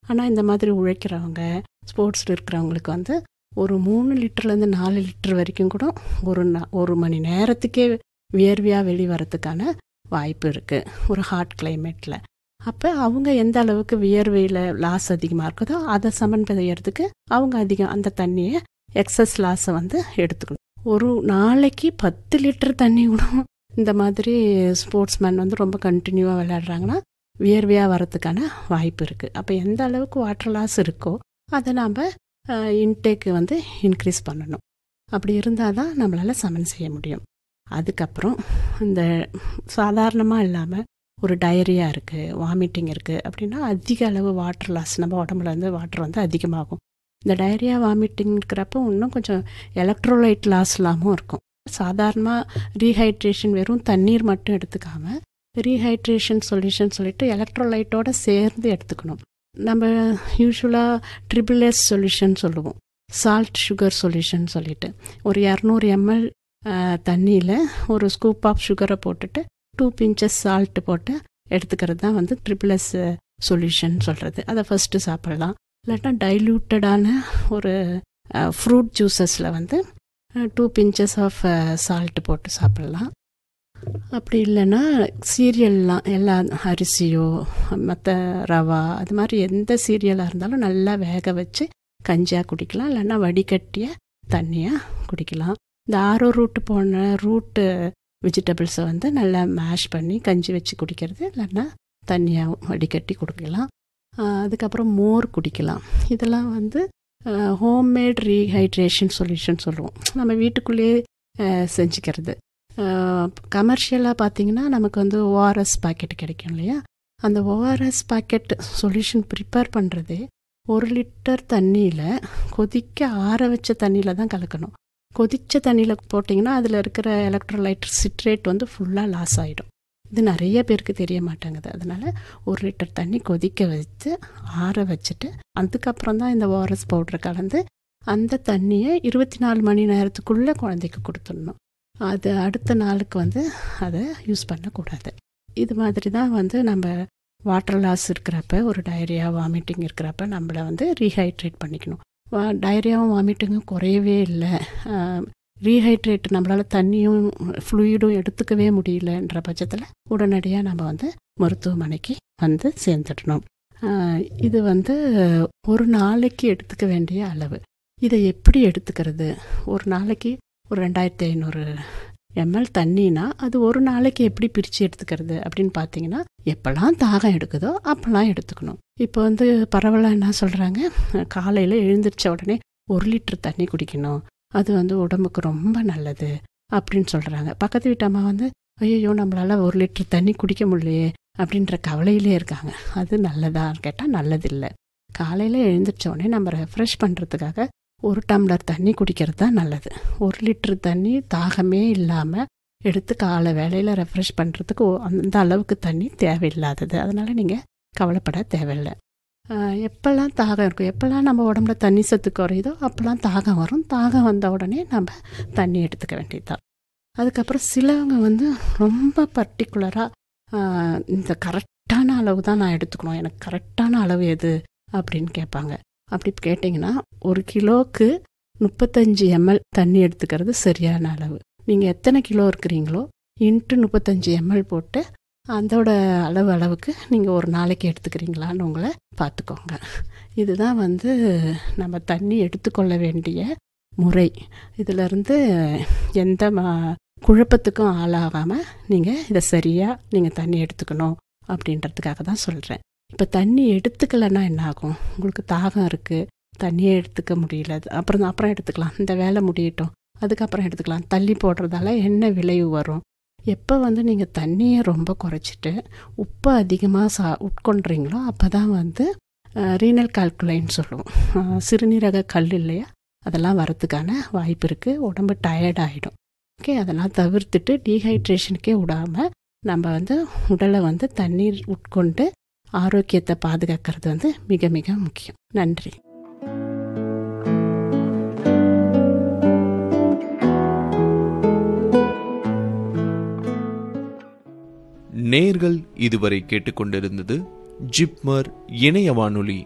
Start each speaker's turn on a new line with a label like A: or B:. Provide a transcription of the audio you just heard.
A: ஆனால் இந்த மாதிரி உழைக்கிறவங்க ஸ்போர்ட்ஸில் இருக்கிறவங்களுக்கு வந்து ஒரு மூணு லிட்டர்லேருந்து நாலு லிட்டர் வரைக்கும் கூட ஒரு நா- ஒரு மணி நேரத்துக்கே வியர்வையாக வெளி வரத்துக்கான வாய்ப்பு இருக்குது ஒரு ஹாட் கிளைமேட்டில் அப்போ அவங்க எந்த அளவுக்கு வியர்வையில் லாஸ் அதிகமாக இருக்குதோ அதை சமன் செய்யறதுக்கு அவங்க அதிகம் அந்த தண்ணியை எக்ஸஸ் லாஸை வந்து எடுத்துக்கணும் ஒரு நாளைக்கு பத்து லிட்டர் தண்ணி கூட இந்த மாதிரி ஸ்போர்ட்ஸ் மேன் வந்து ரொம்ப கண்டினியூவாக விளையாடுறாங்கன்னா வியர்வையாக வரதுக்கான வாய்ப்பு இருக்குது அப்போ எந்த அளவுக்கு வாட்டர் லாஸ் இருக்கோ அதை நாம் இன்டேக்கு வந்து இன்க்ரீஸ் பண்ணணும் அப்படி இருந்தால் தான் நம்மளால் சமன் செய்ய முடியும் அதுக்கப்புறம் இந்த சாதாரணமாக இல்லாமல் ஒரு டயரியா இருக்குது வாமிட்டிங் இருக்குது அப்படின்னா அதிக அளவு வாட்டர் லாஸ் நம்ம உடம்புல இருந்து வாட்டர் வந்து அதிகமாகும் இந்த டயரியா வாமிட்டிங் இருக்கிறப்ப இன்னும் கொஞ்சம் எலக்ட்ரோலைட் லாஸ் இல்லாமல் இருக்கும் சாதாரணமாக ரீஹைட்ரேஷன் வெறும் தண்ணீர் மட்டும் எடுத்துக்காம ரீஹைட்ரேஷன் சொல்யூஷன் சொல்லிட்டு எலக்ட்ரோலைட்டோட சேர்ந்து எடுத்துக்கணும் நம்ம யூஸ்வலாக ட்ரிபிள் எஸ் சொல்யூஷன் சொல்லுவோம் சால்ட் சுகர் சொல்யூஷன் சொல்லிட்டு ஒரு இரநூறு எம்எல் தண்ணியில் ஒரு ஸ்கூப் ஆஃப் சுகரை போட்டுட்டு டூ பிஞ்சஸ் சால்ட் போட்டு எடுத்துக்கிறது தான் வந்து ட்ரிபிள் எஸ் சொல்யூஷன் சொல்கிறது அதை ஃபஸ்ட்டு சாப்பிட்லாம் இல்லாட்டா டைல்யூட்டடான ஒரு ஃப்ரூட் ஜூஸஸில் வந்து டூ பிஞ்சஸ் ஆஃப் சால்ட் போட்டு சாப்பிட்லாம் அப்படி இல்லைன்னா சீரியல்லாம் எல்லா அரிசியோ மற்ற ரவா அது மாதிரி எந்த சீரியலாக இருந்தாலும் நல்லா வேக வச்சு கஞ்சியாக குடிக்கலாம் இல்லைன்னா வடிகட்டிய தண்ணியாக குடிக்கலாம் இந்த ஆரோ ரூட்டு போன ரூட்டு வெஜிடபிள்ஸை வந்து நல்லா மேஷ் பண்ணி கஞ்சி வச்சு குடிக்கிறது இல்லைன்னா தண்ணியாக வடிகட்டி குடிக்கலாம் ஆஹ் அதுக்கப்புறம் மோர் குடிக்கலாம் இதெல்லாம் வந்து ஹோம்மேட் ரீஹைட்ரேஷன் சொல்யூஷன் சொல்லுவோம் நம்ம வீட்டுக்குள்ளேயே ஆஹ் செஞ்சுக்கிறது கமர்ஷியலாக பார்த்தீங்கன்னா நமக்கு வந்து ஓஆர்எஸ் பாக்கெட் கிடைக்கும் இல்லையா அந்த ஓஆர்எஸ் பாக்கெட் சொல்யூஷன் ப்ரிப்பேர் பண்ணுறதே ஒரு லிட்டர் தண்ணியில் கொதிக்க ஆற வச்ச தண்ணியில் தான் கலக்கணும் கொதிச்ச தண்ணியில் போட்டிங்கன்னா அதில் இருக்கிற எலக்ட்ரோலைட் சிட்ரேட் வந்து ஃபுல்லாக லாஸ் ஆகிடும் இது நிறைய பேருக்கு தெரிய மாட்டேங்குது அதனால ஒரு லிட்டர் தண்ணி கொதிக்க வச்சு ஆற வச்சுட்டு அதுக்கப்புறம் தான் இந்த ஓஆர்எஸ் பவுடரை கலந்து அந்த தண்ணியை இருபத்தி நாலு மணி நேரத்துக்குள்ளே குழந்தைக்கு கொடுத்துடணும் அது அடுத்த நாளுக்கு வந்து அதை யூஸ் பண்ணக்கூடாது இது மாதிரி தான் வந்து நம்ம வாட்டர் லாஸ் இருக்கிறப்ப ஒரு டயரியா வாமிட்டிங் இருக்கிறப்ப நம்மளை வந்து ரீஹைட்ரேட் பண்ணிக்கணும் டயரியாவும் வாமிட்டிங்கும் குறையவே இல்லை ரீஹைட்ரேட் நம்மளால் தண்ணியும் ஃப்ளூயிடும் எடுத்துக்கவே முடியலன்ற பட்சத்தில் உடனடியாக நம்ம வந்து மருத்துவமனைக்கு வந்து சேர்ந்துடணும் ஆஹ் இது வந்து ஒரு நாளைக்கு எடுத்துக்க வேண்டிய அளவு இதை எப்படி எடுத்துக்கிறது ஒரு நாளைக்கு ஒரு ரெண்டாயிரத்தி ஐநூறு எம்எல் தண்ணினா அது ஒரு நாளைக்கு எப்படி பிரித்து எடுத்துக்கிறது அப்படின்னு பார்த்தீங்கன்னா எப்போல்லாம் தாகம் எடுக்குதோ அப்போல்லாம் எடுத்துக்கணும் இப்போ வந்து பரவலாக என்ன சொல்கிறாங்க காலையில் எழுந்திரிச்ச உடனே ஒரு லிட்டர் தண்ணி குடிக்கணும் அது வந்து உடம்புக்கு ரொம்ப நல்லது அப்படின்னு சொல்கிறாங்க பக்கத்து வீட்டு அம்மா வந்து ஐயோ நம்மளால ஒரு லிட்டர் தண்ணி குடிக்க முடியலையே அப்படின்ற கவலையிலே இருக்காங்க அது நல்லதான்னு கேட்டால் நல்லதில்லை காலையில் எழுந்திரிச்ச உடனே நம்ம ரெஃப்ரெஷ் பண்ணுறதுக்காக ஒரு டம்ளர் தண்ணி குடிக்கிறது தான் நல்லது ஒரு லிட்டர் தண்ணி தாகமே இல்லாமல் எடுத்து காலை வேலையில் ரெஃப்ரெஷ் பண்ணுறதுக்கு அந்த அளவுக்கு தண்ணி தேவையில்லாதது அதனால் நீங்கள் கவலைப்பட தேவையில்லை எப்போல்லாம் தாகம் இருக்கும் எப்போல்லாம் நம்ம உடம்புல தண்ணி சத்து குறையுதோ அப்போல்லாம் தாகம் வரும் தாகம் வந்த உடனே நம்ம தண்ணி எடுத்துக்க வேண்டியதுதான் அதுக்கப்புறம் சிலவங்க வந்து ரொம்ப பர்டிகுலராக இந்த கரெக்டான அளவு தான் நான் எடுத்துக்கணும் எனக்கு கரெக்டான அளவு எது அப்படின்னு கேட்பாங்க அப்படி கேட்டிங்கன்னா ஒரு கிலோவுக்கு முப்பத்தஞ்சு எம்எல் தண்ணி எடுத்துக்கிறது சரியான அளவு நீங்கள் எத்தனை கிலோ இருக்கிறீங்களோ இன்ட்டு முப்பத்தஞ்சு எம்எல் போட்டு அதோட அளவு அளவுக்கு நீங்கள் ஒரு நாளைக்கு எடுத்துக்கிறீங்களான்னு உங்களை பார்த்துக்கோங்க இதுதான் வந்து நம்ம தண்ணி எடுத்துக்கொள்ள வேண்டிய முறை இதிலிருந்து எந்த மா குழப்பத்துக்கும் ஆளாகாமல் நீங்கள் இதை சரியாக நீங்கள் தண்ணி எடுத்துக்கணும் அப்படின்றதுக்காக தான் சொல்கிறேன் இப்போ தண்ணி எடுத்துக்கலைன்னா என்ன ஆகும் உங்களுக்கு தாகம் இருக்குது தண்ணியே எடுத்துக்க முடியல அப்புறம் அப்புறம் எடுத்துக்கலாம் இந்த வேலை முடியட்டும் அதுக்கப்புறம் எடுத்துக்கலாம் தள்ளி போடுறதால என்ன விளைவு வரும் எப்போ வந்து நீங்கள் தண்ணியை ரொம்ப குறைச்சிட்டு உப்பு அதிகமாக சா உட்கொண்டுறீங்களோ அப்போ தான் வந்து ரீனல் கால்குலைன்னு சொல்லுவோம் சிறுநீரக கல் இல்லையா அதெல்லாம் வரத்துக்கான வாய்ப்பு இருக்குது உடம்பு டயர்ட் ஆகிடும் ஓகே அதெல்லாம் தவிர்த்துட்டு டீஹைட்ரேஷனுக்கே விடாமல் நம்ம வந்து உடலை வந்து தண்ணீர் உட்கொண்டு ஆரோக்கியத்தை பாதுகாக்கிறது வந்து மிக மிக முக்கியம் நன்றி
B: நேர்கள் இதுவரை கேட்டுக்கொண்டிருந்தது ஜிப்மர் இணைய வானொலி